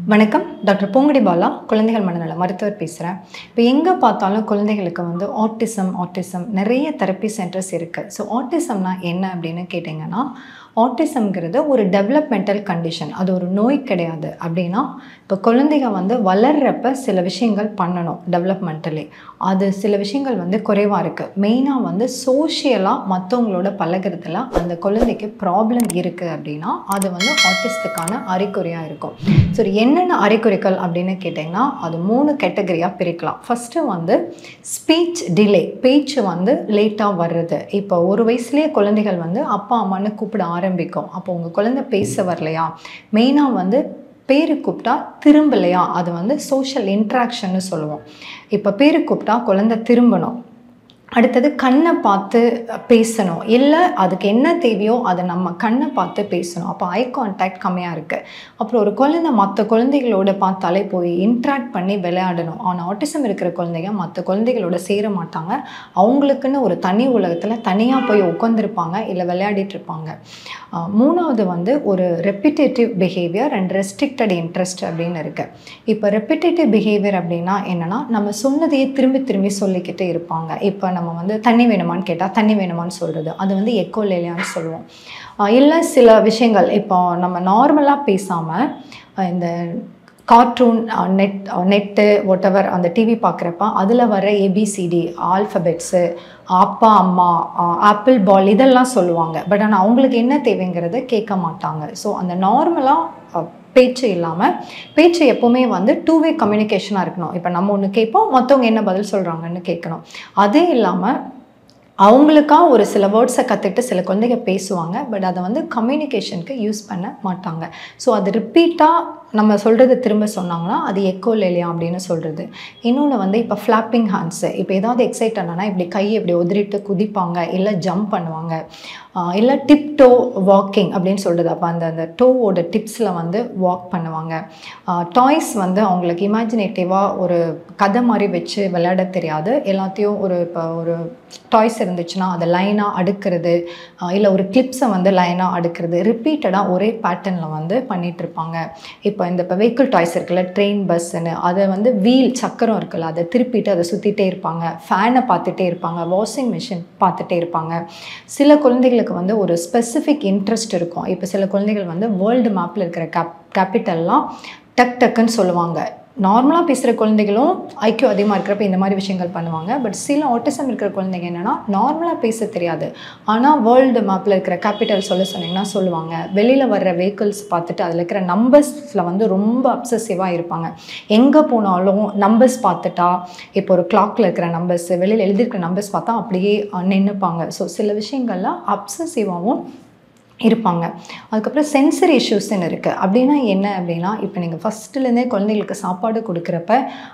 வணக்கம் டாக்டர் பூங்கடி பாலா குழந்தைகள் மனநல மருத்துவர் பேசுகிறேன் இப்போ எங்கே பார்த்தாலும் குழந்தைகளுக்கு வந்து ஆட்டிசம் ஆட்டிசம் நிறைய தெரப்பி சென்டர்ஸ் இருக்குது ஸோ ஆட்டிசம்னா என்ன அப்படின்னு கேட்டிங்கன்னா ஆட்டிசம்ங்கிறது ஒரு டெவலப்மெண்டல் கண்டிஷன் அது ஒரு நோய் கிடையாது அப்படின்னா இப்போ குழந்தைங்க வந்து வளர்றப்ப சில விஷயங்கள் பண்ணணும் டெவலப்மெண்டலி அது சில விஷயங்கள் வந்து குறைவாக இருக்குது மெயினாக வந்து சோஷியலாக மற்றவங்களோட பழகுறதுல அந்த குழந்தைக்கு ப்ராப்ளம் இருக்குது அப்படின்னா அது வந்து ஆட்டிஸ்டுக்கான அறிகுறியாக இருக்கும் ஸோ என்னென்ன அறிகுறிகள் அப்படின்னு கேட்டிங்கன்னா அது மூணு கேட்டகரியாக பிரிக்கலாம் ஃபஸ்ட்டு வந்து ஸ்பீச் டிலே பேச்சு வந்து லேட்டாக வர்றது இப்போ ஒரு வயசுலேயே குழந்தைகள் வந்து அப்பா அம்மான்னு கூப்பிட ஆரம்பிக்கும் அப்போ உங்கள் குழந்தை பேச வரலையா மெயினாக வந்து பேரு கூப்பிட்டா திரும்பலையா அது வந்து சோஷியல் இன்ட்ராக்ஷன்னு சொல்லுவோம் இப்போ பேரு கூப்பிட்டா குழந்தை திரும்பணும் அடுத்தது கண்ணை பார்த்து பேசணும் இல்லை அதுக்கு என்ன தேவையோ அதை நம்ம கண்ணை பார்த்து பேசணும் அப்போ ஐ கான்டாக்ட் கம்மியாக இருக்குது அப்புறம் ஒரு குழந்தை மற்ற குழந்தைகளோட பார்த்தாலே போய் இன்ட்ராக்ட் பண்ணி விளையாடணும் ஆனால் ஆட்டிசம் இருக்கிற குழந்தைங்க மற்ற குழந்தைகளோட சேர மாட்டாங்க அவங்களுக்குன்னு ஒரு தனி உலகத்தில் தனியாக போய் உட்காந்துருப்பாங்க இல்லை விளையாடிட்டு இருப்பாங்க ஆஹ் மூணாவது வந்து ஒரு repetitive behaviour and restricted interest அப்படின்னு இருக்குது இப்போ ரெப்பிட்டேட்டிவ் பிஹேவியர் அப்படின்னா என்னென்னா நம்ம சொன்னதையே திரும்பி திரும்பி சொல்லிக்கிட்டே இருப்பாங்க இப்போ நம்ம வந்து தண்ணி வேணுமான்னு கேட்டால் தண்ணி வேணுமான்னு சொல்கிறது அது வந்து எக்கோ லேலியான்னு சொல்லுவோம் ஆஹ் இல்லை சில விஷயங்கள் இப்போ நம்ம நார்மலாக பேசாமல் இந்த கார்ட்டூன் நெட் நெட்டு ஒட்டவர் அந்த டிவி பார்க்குறப்ப அதில் வர ஏபிசிடி ஆல்ஃபபெட்ஸு அப்பா அம்மா ஆப்பிள் பால் இதெல்லாம் சொல்லுவாங்க பட் ஆனால் அவங்களுக்கு என்ன தேவைங்கிறத கேட்க மாட்டாங்க ஸோ அந்த நார்மலாக பேச்சு இல்லாமல் பேச்சு எப்போவுமே வந்து டூ வே கம்யூனிகேஷனாக இருக்கணும் இப்போ நம்ம ஒன்று கேட்போம் மற்றவங்க என்ன பதில் சொல்கிறாங்கன்னு கேட்கணும் அதே இல்லாமல் அவங்களுக்கா ஒரு சில வேர்ட்ஸை கற்றுக்கிட்டு சில குழந்தைங்க பேசுவாங்க பட் அதை வந்து கம்யூனிகேஷனுக்கு யூஸ் பண்ண மாட்டாங்க ஸோ அது ரிப்பீட்டாக நம்ம சொல்கிறது திரும்ப சொன்னாங்கன்னா அது எக்கோ இல்லையா அப்படின்னு சொல்கிறது இன்னொன்று வந்து இப்போ ஃப்ளாப்பிங் ஹேண்ட்ஸு இப்போ ஏதாவது எக்ஸைட் ஆனா இப்படி கையை இப்படி உதறிட்டு குதிப்பாங்க இல்லை ஜம்ப் பண்ணுவாங்க இல்லை டிப் டோ வாக்கிங் அப்படின்னு சொல்கிறது அப்போ அந்த அந்த டோவோட டிப்ஸில் வந்து வாக் பண்ணுவாங்க டாய்ஸ் வந்து அவங்களுக்கு இமேஜினேட்டிவாக ஒரு கதை மாதிரி வச்சு விளையாட தெரியாது எல்லாத்தையும் ஒரு இப்போ ஒரு டாய்ஸ் இருந்துச்சுன்னா அதை லைனாக அடுக்கிறது இல்லை ஒரு கிளிப்ஸை வந்து லைனாக அடுக்கிறது ரிப்பீட்டடாக ஒரே பேட்டர்னில் வந்து பண்ணிகிட்ருப்பாங்க இப்போ இந்த இப்போ வெஹிக்கிள் டாய்ஸ் இருக்குல்ல ட்ரெயின் பஸ்ஸுன்னு அதை வந்து வீல் சக்கரம் இருக்குல்ல அதை திருப்பிட்டு அதை சுற்றிட்டே இருப்பாங்க ஃபேனை பார்த்துட்டே இருப்பாங்க வாஷிங் மிஷின் பார்த்துட்டே இருப்பாங்க சில குழந்தைகளுக்கு வந்து ஒரு ஸ்பெசிஃபிக் இன்ட்ரெஸ்ட் இருக்கும் இப்போ சில குழந்தைகள் வந்து வேர்ல்டு மேப்பில் இருக்கிற கேப் கேபிட்டல்லாம் டக் டக்குன்னு சொல்லுவாங்க நார்மலாக பேசுகிற குழந்தைகளும் ஐக்கியூ அதிகமாக இருக்கிறப்ப இந்த மாதிரி விஷயங்கள் பண்ணுவாங்க பட் சில ஆட்டிசம் இருக்கிற குழந்தைங்க என்னென்னா நார்மலாக பேச தெரியாது ஆனால் வேர்ல்டு மேப்பில் இருக்கிற கேபிட்டல் சொல்ல சொன்னீங்கன்னா சொல்லுவாங்க வெளியில் வர்ற வெஹிக்கிள்ஸ் பார்த்துட்டு அதில் இருக்கிற நம்பர்ஸில் வந்து ரொம்ப அப்சசிவாக இருப்பாங்க எங்கே போனாலும் நம்பர்ஸ் பார்த்துட்டா இப்போ ஒரு கிளாக்கில் இருக்கிற நம்பர்ஸ் வெளியில் எழுதியிருக்கிற நம்பர்ஸ் பார்த்தா அப்படியே நின்றுப்பாங்க ஸோ சில விஷயங்கள்லாம் அப்சசிவாகவும் இருப்பாங்க அதுக்கப்புறம் சென்சரி இஷ்யூஸ்ன்னு இருக்குது அப்படின்னா என்ன அப்படின்னா இப்போ நீங்கள் ஃபஸ்ட்டுலேருந்தே குழந்தைங்களுக்கு சாப்பாடு கொடுக்குறப்ப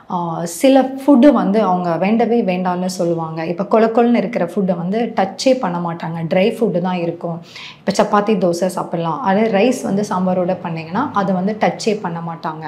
சில ஃபுட்டு வந்து அவங்க வேண்டவே வேண்டாம்னு சொல்லுவாங்க இப்போ கொல கொலன்னு இருக்கிற ஃபுட்டை வந்து டச்சே பண்ண மாட்டாங்க ட்ரை ஃபுட்டு தான் இருக்கும் இப்போ சப்பாத்தி தோசை சாப்பிட்லாம் அதே ரைஸ் வந்து சாம்பாரோட பண்ணிங்கன்னா அதை வந்து டச்சே பண்ண மாட்டாங்க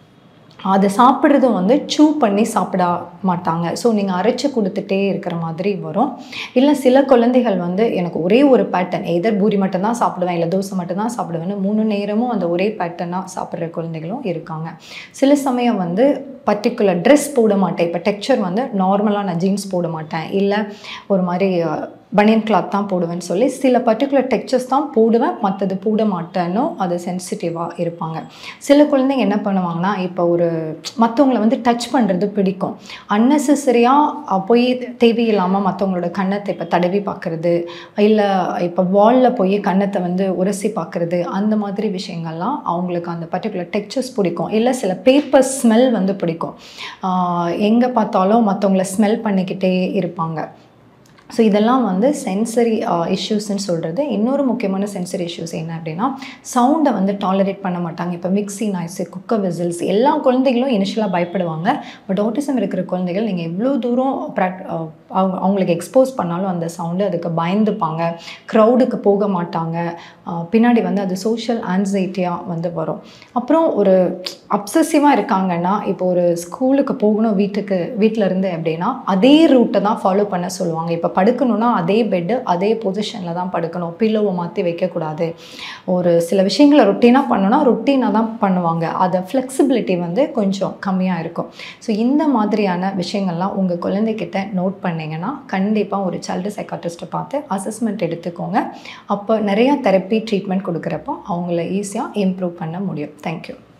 அதை சாப்பிட்றதும் வந்து சூ பண்ணி சாப்பிட மாட்டாங்க ஸோ நீங்கள் அரைச்சி கொடுத்துட்டே இருக்கிற மாதிரி வரும் இல்லை சில குழந்தைகள் வந்து எனக்கு ஒரே ஒரு பேட்டர்ன் எதர் பூரி மட்டும்தான் சாப்பிடுவேன் இல்லை தோசை மட்டும்தான் சாப்பிடுவேன்னு மூணு நேரமும் அந்த ஒரே பேட்டர்னாக சாப்பிட்ற குழந்தைகளும் இருக்காங்க சில சமயம் வந்து பர்டிகுலர் ட்ரெஸ் போட மாட்டேன் இப்போ டெக்ஸ்சர் வந்து நார்மலாக நான் ஜீன்ஸ் போட மாட்டேன் இல்லை ஒரு மாதிரி பனியன் கிளாத் தான் போடுவேன்னு சொல்லி சில பர்டிகுலர் டெக்ஸ்சர்ஸ் தான் போடுவேன் மற்றது போட மாட்டேன்னு அது சென்சிட்டிவாக இருப்பாங்க சில குழந்தைங்க என்ன பண்ணுவாங்கன்னா இப்போ ஒரு மற்றவங்கள வந்து டச் பண்ணுறது பிடிக்கும் அன்னெசரியாக போய் தேவையில்லாமல் மற்றவங்களோட கன்னத்தை இப்போ தடவி பார்க்குறது இல்லை இப்போ வாலில் போய் கன்னத்தை வந்து உரசி பார்க்குறது அந்த மாதிரி விஷயங்கள்லாம் அவங்களுக்கு அந்த பர்டிகுலர் டெக்ஸ்சர்ஸ் பிடிக்கும் இல்லை சில பேப்பர் ஸ்மெல் வந்து பிடிக்கும் எங்கே பார்த்தாலும் மற்றவங்கள ஸ்மெல் பண்ணிக்கிட்டே இருப்பாங்க ஸோ இதெல்லாம் வந்து சென்சரி இஷ்யூஸ்ன்னு சொல்கிறது இன்னொரு முக்கியமான சென்சரி இஷ்யூஸ் என்ன அப்படின்னா சவுண்டை வந்து டாலரேட் பண்ண மாட்டாங்க இப்போ மிக்சி நாய்ஸு குக்கர் விசில்ஸ் எல்லா குழந்தைகளும் இனிஷியலாக பயப்படுவாங்க பட் ஆட்டிசம் இருக்கிற குழந்தைகள் நீங்கள் எவ்வளோ தூரம் ப்ராக் அவங்க அவங்களுக்கு எக்ஸ்போஸ் பண்ணாலும் அந்த சவுண்டு அதுக்கு பயந்துப்பாங்க க்ரௌடுக்கு போக மாட்டாங்க பின்னாடி வந்து அது சோஷியல் ஆன்சைட்டியாக வந்து வரும் அப்புறம் ஒரு அப்சசிவாக இருக்காங்கன்னா இப்போ ஒரு ஸ்கூலுக்கு போகணும் வீட்டுக்கு வீட்டில் இருந்து அப்படின்னா அதே ரூட்டை தான் ஃபாலோ பண்ண சொல்லுவாங்க இப்போ படுக்கணும்னா அதே பெட்டு அதே பொசிஷனில் தான் படுக்கணும் பில்லோவை மாற்றி வைக்கக்கூடாது ஒரு சில விஷயங்களை ரொட்டீனாக பண்ணணும்னா ரொட்டீனாக தான் பண்ணுவாங்க அதை ஃப்ளெக்சிபிலிட்டி வந்து கொஞ்சம் கம்மியாக இருக்கும் ஸோ இந்த மாதிரியான விஷயங்கள்லாம் உங்கள் குழந்தைகிட்ட நோட் பண்ணிங்கன்னா கண்டிப்பாக ஒரு சைல்டு சைக்காட்ரிஸ்ட்டை பார்த்து அசஸ்மெண்ட் எடுத்துக்கோங்க அப்போ நிறையா தெரப்பி ட்ரீட்மெண்ட் கொடுக்குறப்போ அவங்கள ஈஸியாக இம்ப்ரூவ் பண்ண முடியும் தேங்க்யூ